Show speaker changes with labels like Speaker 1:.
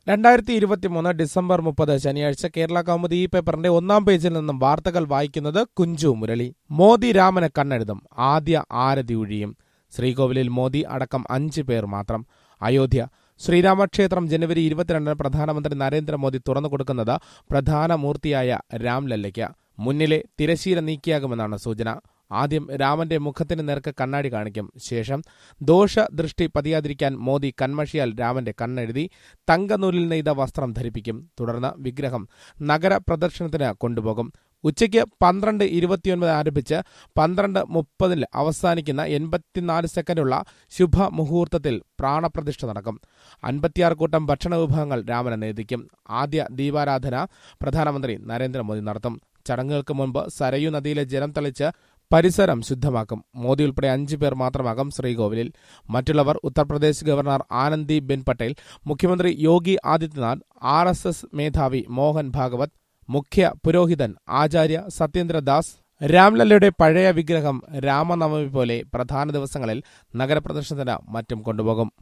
Speaker 1: രണ്ടായിരത്തി ഇരുപത്തിമൂന്ന് ഡിസംബർ മുപ്പത് ശനിയാഴ്ച കേരള കൗമുദി ഈ പേപ്പറിന്റെ ഒന്നാം പേജിൽ നിന്നും വാർത്തകൾ വായിക്കുന്നത് കുഞ്ചു മുരളി മോദി രാമന് കണ്ണെഴുതും ആദ്യ ആരതി ഒഴിയും ശ്രീകോവിലിൽ മോദി അടക്കം അഞ്ച് പേർ മാത്രം അയോധ്യ ശ്രീരാമക്ഷേത്രം ജനുവരി ഇരുപത്തിരണ്ടിന് പ്രധാനമന്ത്രി നരേന്ദ്രമോദി തുറന്നു കൊടുക്കുന്നത് പ്രധാന മൂർത്തിയായ രാംലല്ലയ്ക്ക് മുന്നിലെ തിരശീല നീക്കിയാകുമെന്നാണ് സൂചന ആദ്യം രാമന്റെ മുഖത്തിന് നേർക്ക് കണ്ണാടി കാണിക്കും ശേഷം ദോഷദൃഷ്ടി പതിയാതിരിക്കാൻ മോദി കൺമഷിയാൽ രാമന്റെ കണ്ണെഴുതി തങ്കനൂലിൽ നെയ്ത വസ്ത്രം ധരിപ്പിക്കും തുടർന്ന് വിഗ്രഹം നഗര പ്രദർശനത്തിന് കൊണ്ടുപോകും ഉച്ചയ്ക്ക് പന്ത്രണ്ട് ഇരുപത്തിയൊൻപത് ആരംഭിച്ച് പന്ത്രണ്ട് മുപ്പതിൽ അവസാനിക്കുന്ന എൺപത്തിനാല് സെക്കൻഡുള്ള ശുഭമുഹൂർത്തത്തിൽ പ്രാണപ്രതിഷ്ഠ നടക്കും അൻപത്തിയാറ് കൂട്ടം ഭക്ഷണ വിഭവങ്ങൾ രാമന് നേദിക്കും ആദ്യ ദീപാരാധന പ്രധാനമന്ത്രി നരേന്ദ്രമോദി നടത്തും ചടങ്ങുകൾക്ക് മുൻപ് സരയു നദിയിലെ ജലം തളിച്ച് പരിസരം ശുദ്ധമാക്കും മോദി ഉൾപ്പെടെ അഞ്ചു പേർ മാത്രമാകും ശ്രീകോവിലിൽ മറ്റുള്ളവർ ഉത്തർപ്രദേശ് ഗവർണർ ആനന്ദി ബെൻ പട്ടേൽ മുഖ്യമന്ത്രി Yogi Adityanath R S S മേധാവി മോഹൻ ഭാഗവത് മുഖ്യ പുരോഹിതൻ ആചാര്യ സത്യേന്ദ്രദാസ് രാംലല്ലയുടെ പഴയ വിഗ്രഹം രാമനവമി പോലെ പ്രധാന ദിവസങ്ങളിൽ നഗരപ്രദർശനത്തിന് മറ്റും കൊണ്ടുപോകും